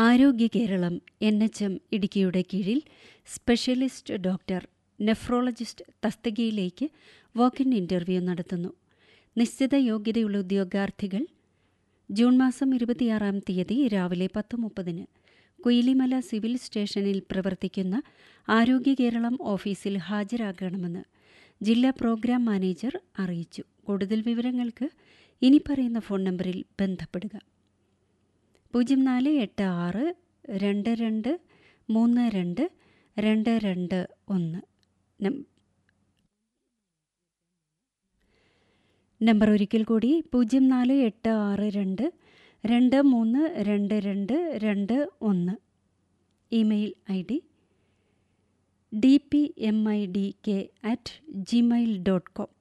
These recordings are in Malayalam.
ആരോഗ്യ കേരളം എൻ എച്ച് എം ഇടുക്കിയുടെ കീഴിൽ സ്പെഷ്യലിസ്റ്റ് ഡോക്ടർ നെഫ്രോളജിസ്റ്റ് തസ്തികയിലേക്ക് വാക്ക് ഇൻ ഇന്റർവ്യൂ നടത്തുന്നു നിശ്ചിത യോഗ്യതയുള്ള ഉദ്യോഗാർത്ഥികൾ ജൂൺ മാസം ഇരുപത്തിയാറാം തീയതി രാവിലെ പത്ത് മുപ്പതിന് കുയിലിമല സിവിൽ സ്റ്റേഷനിൽ പ്രവർത്തിക്കുന്ന ആരോഗ്യ കേരളം ഓഫീസിൽ ഹാജരാകണമെന്ന് ജില്ലാ പ്രോഗ്രാം മാനേജർ അറിയിച്ചു കൂടുതൽ വിവരങ്ങൾക്ക് ഇനി പറയുന്ന ഫോൺ നമ്പറിൽ ബന്ധപ്പെടുക പൂജ്യം നാല് എട്ട് ആറ് രണ്ട് രണ്ട് മൂന്ന് രണ്ട് രണ്ട് രണ്ട് ഒന്ന് നം- നമ്പർ ഒരിക്കൽ കൂടി പൂജ്യം നാല് എട്ട് ആറ് രണ്ട് രണ്ട് മൂന്ന് രണ്ട് രണ്ട് രണ്ട് ഒന്ന് email I D D P M I D K at Gmail dot com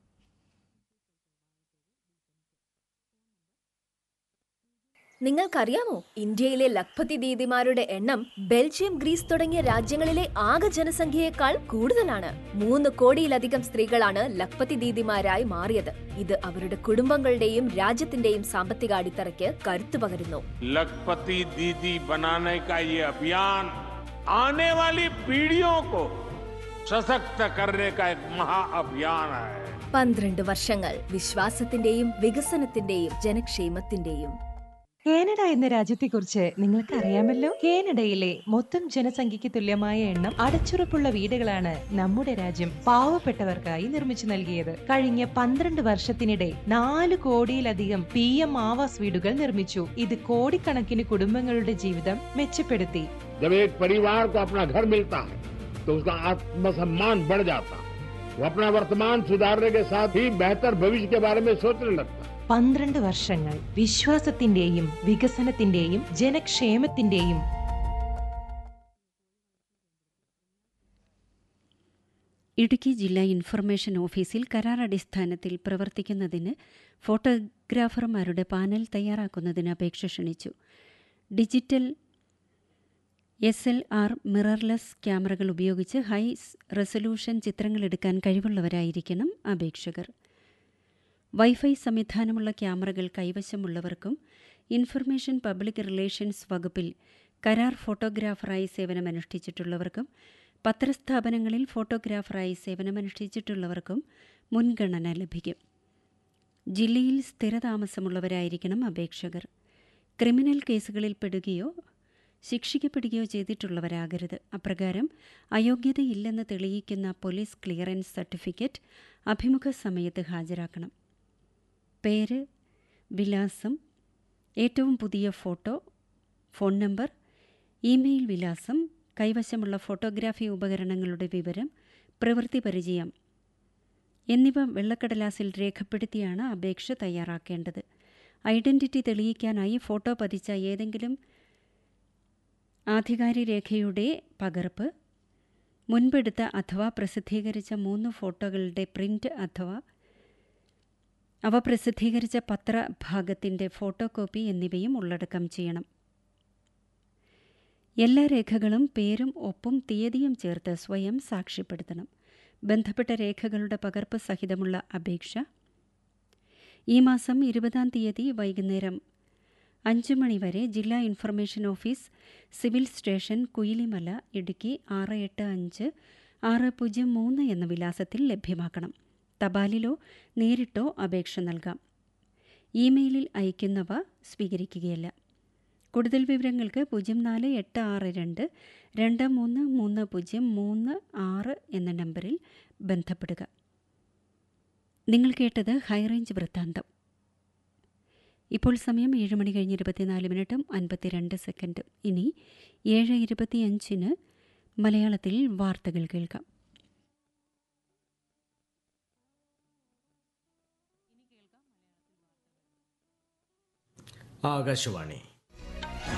നിങ്ങൾക്കറിയാമോ ഇന്ത്യയിലെ ലഖ്പതി ദീദിമാരുടെ എണ്ണം ബെൽജിയം ഗ്രീസ് തുടങ്ങിയ രാജ്യങ്ങളിലെ ആകെ ജനസംഖ്യയേക്കാൾ കൂടുതലാണ് മൂന്ന് കോടിയിലധികം സ്ത്രീകളാണ് ലഖ്പതി ദീദിമാരായി മാറിയത് ഇത് അവരുടെ കുടുംബങ്ങളുടെയും രാജ്യത്തിന്റെയും സാമ്പത്തിക അടിത്തറയ്ക്ക് കരുത്തു പകരുന്നു लखपति दीदी बनाने का ये अभियान आने वाली पीढ़ियों को सशक्त करने का एक महाअभियान है പന്ത്രണ്ട് വർഷങ്ങൾ വിശ്വാസത്തിന്റെയും വികസനത്തിന്റെയും ജനക്ഷേമത്തിന്റെയും കാനഡ എന്ന രാജ്യത്തെക്കുറിച്ച് നിങ്ങൾക്ക് അറിയാമല്ലോ കാനഡയിലെ മൊത്തം ജനസംഖ്യയ്ക്ക് തുല്യമായ എണ്ണം അടച്ചുറപ്പുള്ള വീടുകളാണ് നമ്മുടെ രാജ്യം പാവപ്പെട്ടവർക്കായി നിർമ്മിച്ചു നൽകിയത് കഴിഞ്ഞ പന്ത്രണ്ട് വർഷത്തിനിടെ നാല് കോടിയിലധികം പി എം ആവാസ് വീടുകൾ നിർമ്മിച്ചു ഇത് കോടിക്കണക്കിന് കുടുംബങ്ങളുടെ ജീവിതം മെച്ചപ്പെടുത്തി जब एक परिवार को अपना घर मिलता है तो उसका आत्मसम्मान बढ़ जाता है वो अपना वर्तमान सुधारने के साथ ही बेहतर भविष्य के बारे में सोचने लगता है പന്ത്രണ്ട് വർഷങ്ങൾ വിശ്വാസത്തിന്റെയും വികസനത്തിന്റെയും ജനക്ഷേമത്തിന്റെയും ഇടുക്കി ജില്ലാ ഇൻഫർമേഷൻ ഓഫീസിൽ കരാർ അടിസ്ഥാനത്തിൽ പ്രവർത്തിക്കുന്നതിന് ഫോട്ടോഗ്രാഫർമാരുടെ പാനൽ തയ്യാറാക്കുന്നതിന് അപേക്ഷ ക്ഷണിച്ചു digital S L R mirrorless ക്യാമറകൾ ഉപയോഗിച്ച് ഹൈ റെസൊല്യൂഷൻ ചിത്രങ്ങൾ എടുക്കാൻ കഴിവുള്ളവരായിരിക്കണം അപേക്ഷകർ വൈഫൈ സംവിധാനമുള്ള ക്യാമറകൾ കൈവശമുള്ളവർക്കും ഇൻഫർമേഷൻ പബ്ലിക് റിലേഷൻസ് വകുപ്പിൽ കരാർ ഫോട്ടോഗ്രാഫറായി സേവനമനുഷ്ഠിച്ചിട്ടുള്ളവർക്കും പത്രസ്ഥാപനങ്ങളിൽ ഫോട്ടോഗ്രാഫറായി സേവനമനുഷ്ഠിച്ചിട്ടുള്ളവർക്കും മുൻഗണന ലഭിക്കും ജില്ലയിൽ സ്ഥിരതാമസമുള്ളവരായിരിക്കണം അപേക്ഷകർ ക്രിമിനൽ കേസുകളിൽ പെടുകയോ ശിക്ഷിക്കപ്പെടുകയോ ചെയ്തിട്ടുള്ളവരാകരുത് അപ്രകാരം അയോഗ്യതയില്ലെന്ന് തെളിയിക്കുന്ന പോലീസ് ക്ലിയറൻസ് സർട്ടിഫിക്കറ്റ് അഭിമുഖ സമയത്ത് ഹാജരാക്കണം പേര് വിലാസം ഏറ്റവും പുതിയ ഫോട്ടോ ഫോൺ നമ്പർ ഇമെയിൽ വിലാസം കൈവശമുള്ള ഫോട്ടോഗ്രാഫി ഉപകരണങ്ങളുടെ വിവരം പ്രവൃത്തി പരിചയം എന്നിവ വെള്ളക്കടലാസിൽ രേഖപ്പെടുത്തിയാണ് അപേക്ഷ തയ്യാറാക്കേണ്ടത് ഐഡന്റിറ്റി തെളിയിക്കാനായി ഫോട്ടോ പതിച്ച ഏതെങ്കിലും ആധികാരിക രേഖയുടെ പകർപ്പ് മുൻപെടുത്ത അഥവാ പ്രസിദ്ധീകരിച്ച മൂന്ന് ഫോട്ടോകളുടെ പ്രിന്റ് അഥവാ അവ പ്രസിദ്ധീകരിച്ച പത്രഭാഗത്തിൻ്റെ ഫോട്ടോ കോപ്പി എന്നിവയും ഉള്ളടക്കം ചെയ്യണം എല്ലാ രേഖകളും പേരും ഒപ്പും തീയതിയും ചേർത്ത് സ്വയം സാക്ഷ്യപ്പെടുത്തണം ബന്ധപ്പെട്ട രേഖകളുടെ പകർപ്പ് സഹിതമുള്ള അപേക്ഷ ഈ മാസം ഇരുപതാം തീയതി വൈകുന്നേരം അഞ്ചു മണിവരെ ജില്ലാ information office civil station Kuyilimala Idukki ആറ് എട്ട് അഞ്ച് ആറ് പൂജ്യം മൂന്ന് എന്ന വിലാസത്തിൽ ലഭ്യമാക്കണം തപാലിലോ നേരിട്ടോ അപേക്ഷ നൽകാം ഇമെയിലിൽ അയക്കുന്നവ സ്വീകരിക്കുകയല്ല കൂടുതൽ വിവരങ്ങൾക്ക് പൂജ്യം നാല് എട്ട് ആറ് രണ്ട് രണ്ട് മൂന്ന് മൂന്ന് പൂജ്യം മൂന്ന് ആറ് എന്ന നമ്പറിൽ ബന്ധപ്പെടുക നിങ്ങൾ കേട്ടത് ഹൈറേഞ്ച് വൃത്താന്തം ഇപ്പോൾ സമയം ഏഴ് മണി കഴിഞ്ഞ് ഇരുപത്തിനാല് മിനിറ്റും അൻപത്തിരണ്ട് സെക്കൻഡും ഇനി ഏഴ് ഇരുപത്തിയഞ്ചിന് മലയാളത്തിൽ വാർത്തകൾ കേൾക്കാം ആകാശവാണി